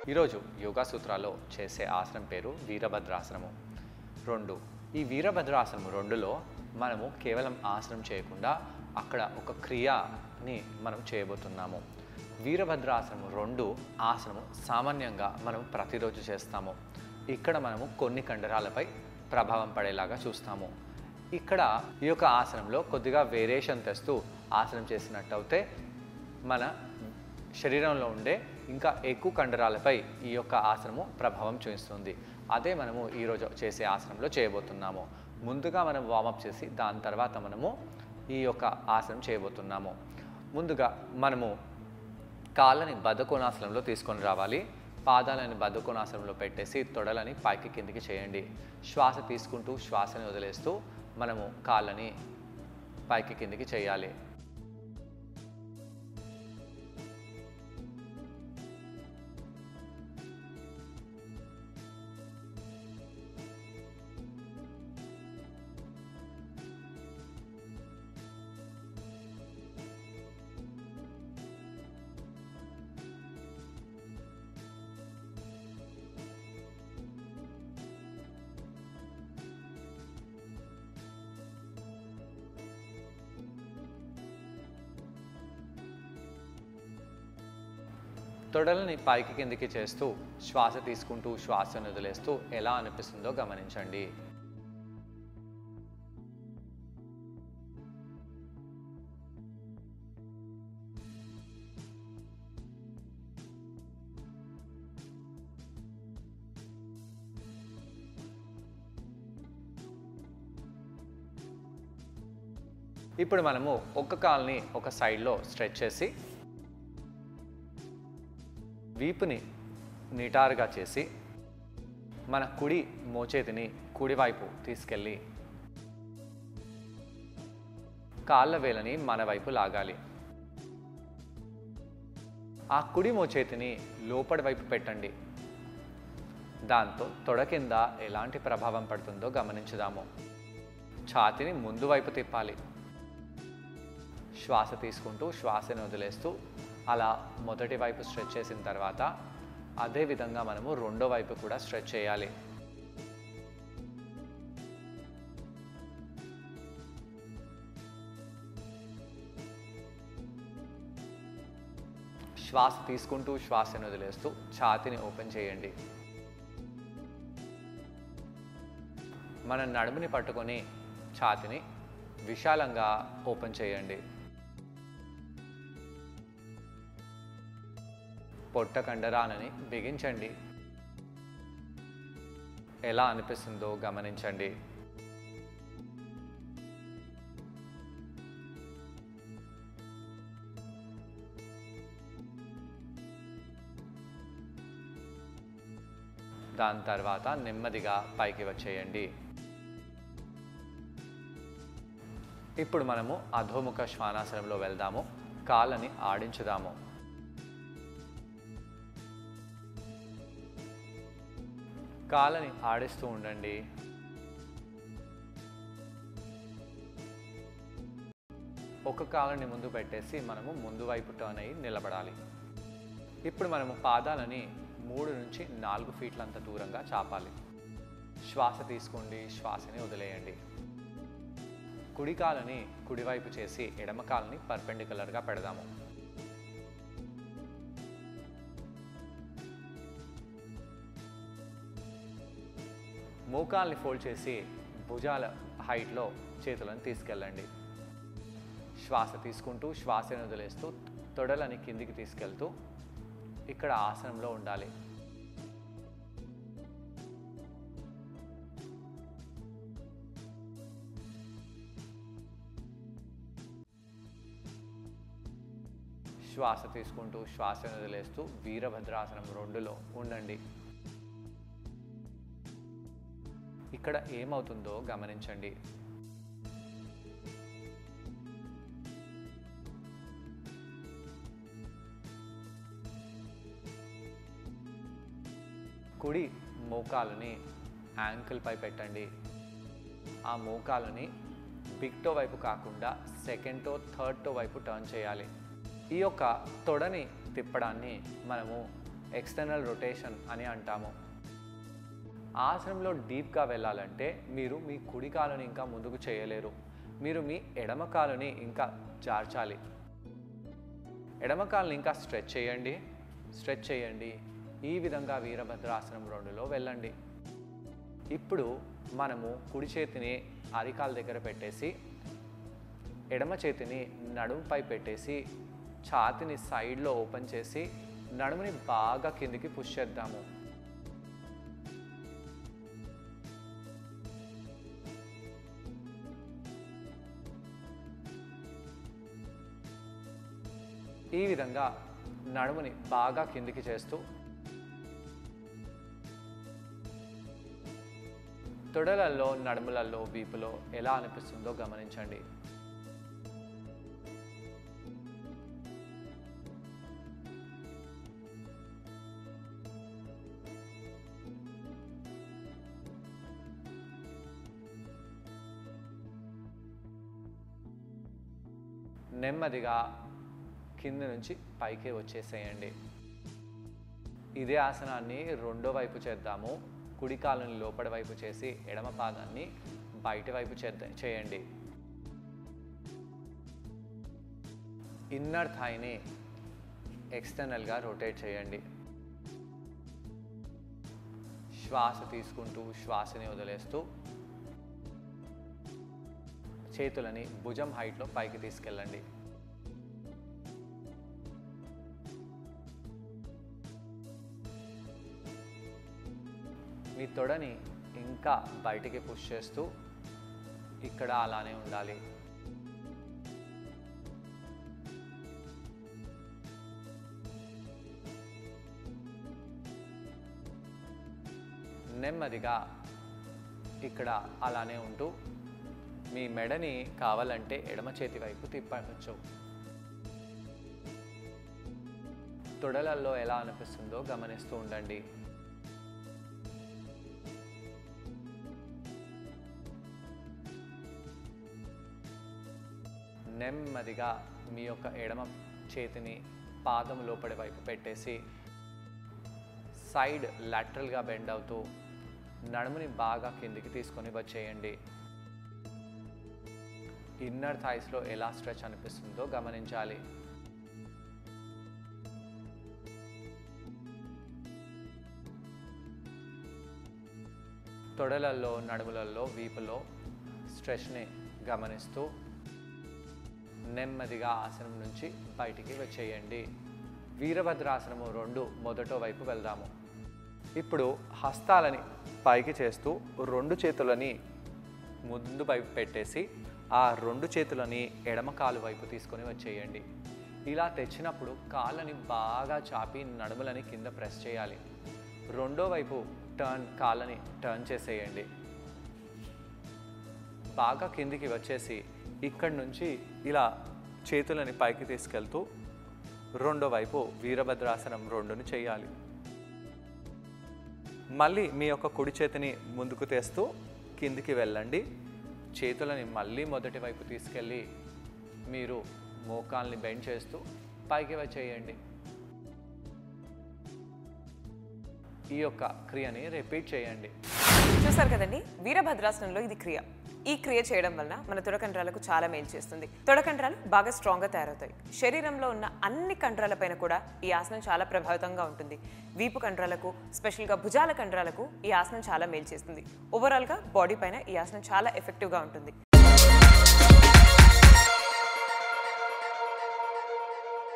ఈరోజు యోగా సూత్రాల్లో చేసే ఆసనం పేరు వీరభద్రాసనము రెండు ఈ వీరభద్రాసనము రెండులో మనము కేవలం ఆసనం చేయకుండా అక్కడ ఒక క్రియని మనం చేయబోతున్నాము వీరభద్రాసనము రెండు ఆసనము సామాన్యంగా మనం ప్రతిరోజు చేస్తాము ఇక్కడ మనము కొన్ని కండరాలపై ప్రభావం పడేలాగా చూస్తాము ఇక్కడ ఈ యొక్క ఆసనంలో కొద్దిగా వేరియేషన్ తెస్తూ ఆసనం చేసినట్టు అయితే మన శరీరంలో ఉండే ఇంకా ఎక్కువ కండరాలపై ఈ యొక్క ఆసనము ప్రభావం చూపిస్తుంది అదే మనము ఈరోజు చేసే ఆసనంలో చేయబోతున్నాము ముందుగా మనం వామప్ చేసి దాని తర్వాత మనము ఈ యొక్క ఆసనం చేయబోతున్నాము ముందుగా మనము కాళ్ళని బద్ధకోణాసనంలో తీసుకొని రావాలి పాదాలని బద్ధకోణాసనంలో పెట్టేసి తొడలని పైకి కిందికి చేయండి శ్వాస తీసుకుంటూ శ్వాసని వదిలేస్తూ మనము కాళ్ళని పైకి కిందికి చేయాలి తొడలని పైకి కిందికి చేస్తూ శ్వాస తీసుకుంటూ శ్వాసను వదిలేస్తూ ఎలా అనిపిస్తుందో గమనించండి ఇప్పుడు మనము ఒక కాల్ని ఒక సైడ్లో స్ట్రెచ్ చేసి వీపుని నిటారుగా చేసి మన కుడి మోచేతిని కుడివైపు తీసుకెళ్ళి కాళ్ళ వేలని మన వైపు లాగాలి ఆ కుడి మోచేతిని లోపడి వైపు పెట్టండి దాంతో తొడ కింద ఎలాంటి ప్రభావం పడుతుందో గమనించుదాము ఛాతిని ముందు వైపు తిప్పాలి శ్వాస తీసుకుంటూ శ్వాసను వదిలేస్తూ అలా మొదటి వైపు స్ట్రెచ్ చేసిన తర్వాత అదే విధంగా మనము రెండో వైపు కూడా స్ట్రెచ్ చేయాలి శ్వాస తీసుకుంటూ శ్వాసను వదిలేస్తూ ఛాతిని ఓపెన్ చేయండి మన నడుముని పట్టుకొని ఛాతిని విశాలంగా ఓపెన్ చేయండి పొట్ట కండరాలని బిగించండి ఎలా అనిపిస్తుందో గమనించండి దాని తర్వాత నెమ్మదిగా పైకి వచ్చేయండి ఇప్పుడు మనము అధోముఖ శ్వానాసనంలో వెళ్దాము కాళ్ళని ఆడించుదాము కాళ్ళని ఆడిస్తూ ఉండండి ఒక కాళ్ళని ముందు పెట్టేసి మనము ముందు వైపు టర్న్ అయ్యి నిలబడాలి ఇప్పుడు మనము పాదాలని మూడు నుంచి నాలుగు ఫీట్లంత దూరంగా చాపాలి శ్వాస తీసుకోండి శ్వాసని వదిలేయండి కుడి కాలని కుడివైపు చేసి ఎడమ కాలని పర్పెండికులర్గా పెడదాము మోకాల్ని ఫోల్డ్ చేసి భుజాల హైట్లో చేతులను తీసుకెళ్ళండి శ్వాస తీసుకుంటూ శ్వాసను వదిలేస్తూ తొడలని కిందికి తీసుకెళ్తూ ఇక్కడ ఆసనంలో ఉండాలి శ్వాస తీసుకుంటూ శ్వాసను వదిలేస్తూ వీరభద్రాసనం రెండులో ఉండండి ఇక్కడ ఏమవుతుందో గమనించండి కుడి మోకాలని యాంకిల్ పై పెట్టండి ఆ మోకాలని బిగ్ టో వైపు కాకుండా సెకండ్ టో థర్డ్ టో వైపు టర్న్ చేయాలి ఈ యొక్క తొడని తిప్పడాన్ని మనము ఎక్స్టర్నల్ రొటేషన్ అని అంటాము ఆసనంలో డీప్గా వెళ్ళాలంటే మీరు మీ కుడి కాలుని ఇంకా ముందుకు చేయలేరు మీరు మీ ఎడమ కాలుని ఇంకా జార్చాలి ఎడమ కాలుని ఇంకా స్ట్రెచ్ చేయండి స్ట్రెచ్ చేయండి ఈ విధంగా వీరభద్రాసనం రెండులో వెళ్ళండి ఇప్పుడు మనము కుడి చేతిని అరికాల దగ్గర పెట్టేసి ఎడమ చేతిని నడుముపై పెట్టేసి ఛాతిని సైడ్లో ఓపెన్ చేసి నడుముని బాగా కిందికి పుష్ చేద్దాము ఈ విధంగా నడుముని బాగా కిందికి చేస్తూ తొడలలో నడుములలో వీపులో ఎలా అనిపిస్తుందో గమనించండి నెమ్మదిగా కింద నుంచి పైకి వచ్చేసేయండి ఇదే ఆసనాన్ని రెండో వైపు చేద్దాము కుడి కాలుని లోపల వైపు చేసి ఎడమ పాదాన్ని బయట వైపు చేద్ద చేయండి ఇన్నర్ థాయిని ఎక్స్టర్నల్గా రొటేట్ చేయండి శ్వాస తీసుకుంటూ శ్వాసని వదిలేస్తూ చేతులని భుజం హైట్లో పైకి తీసుకెళ్ళండి మీ తొడని ఇంకా బయటికి పుష్ చేస్తూ ఇక్కడ అలానే ఉండాలి నెమ్మదిగా ఇక్కడ అలానే ఉంటూ మీ మెడని కావాలంటే ఎడమ చేతి వైపు తిప్పవచ్చు తొడలలో ఎలా అనిపిస్తుందో గమనిస్తూ ఉండండి నెమ్మదిగా మీ యొక్క ఎడమ చేతిని పాదం లోపలి వైపు పెట్టేసి సైడ్ లాటరల్గా బెండ్ అవుతూ నడుముని బాగా కిందికి తీసుకొని వచ్చేయండి ఇన్నర్ థైస్లో ఎలా స్ట్రెచ్ అనిపిస్తుందో గమనించాలి తొడలలో నడుములలో వీపులో స్ట్రెచ్ని గమనిస్తూ నెమ్మదిగా ఆసనం నుంచి బయటికి వచ్చేయండి వీరభద్రాసనము రెండు మొదటో వైపు వెళ్దాము ఇప్పుడు హస్తాలని పైకి చేస్తూ రెండు చేతులని ముందు వైపు పెట్టేసి ఆ రెండు చేతులని ఎడమ కాలు వైపు తీసుకొని వచ్చేయండి ఇలా తెచ్చినప్పుడు కాళ్ళని బాగా చాపి నడుములని కింద ప్రెస్ చేయాలి రెండో వైపు టర్న్ కాళ్ళని టర్న్ చేసేయండి బాగా కిందికి వచ్చేసి ఇక్కడి నుంచి ఇలా చేతులని పైకి తీసుకెళ్తూ రెండో వైపు వీరభద్రాసనం రెండుని చేయాలి మళ్ళీ మీ యొక్క కుడి చేతిని ముందుకు తెస్తూ కిందికి వెళ్ళండి చేతులని మళ్ళీ మొదటి వైపు తీసుకెళ్ళి మీరు మోకాల్ని బెండ్ చేస్తూ పైకి వచ్చేయండి ఈ యొక్క క్రియని రిపీట్ చేయండి చూసారు కదండి వీరభద్రాసనంలో ఇది క్రియ ఈ క్రియ చేయడం వలన మన తొడకండ్రాలకు చాలా మేలు చేస్తుంది తొడకండ్రాలు బాగా స్ట్రాంగ్గా తయారవుతాయి శరీరంలో ఉన్న అన్ని కండరాలపైన కూడా ఈ ఆసనం చాలా ప్రభావితంగా ఉంటుంది వీపు కండరాలకు స్పెషల్గా భుజాల కండరాలకు ఈ ఆసనం చాలా మేలు చేస్తుంది ఓవరాల్గా బాడీ పైన ఈ ఆసనం చాలా ఎఫెక్టివ్గా ఉంటుంది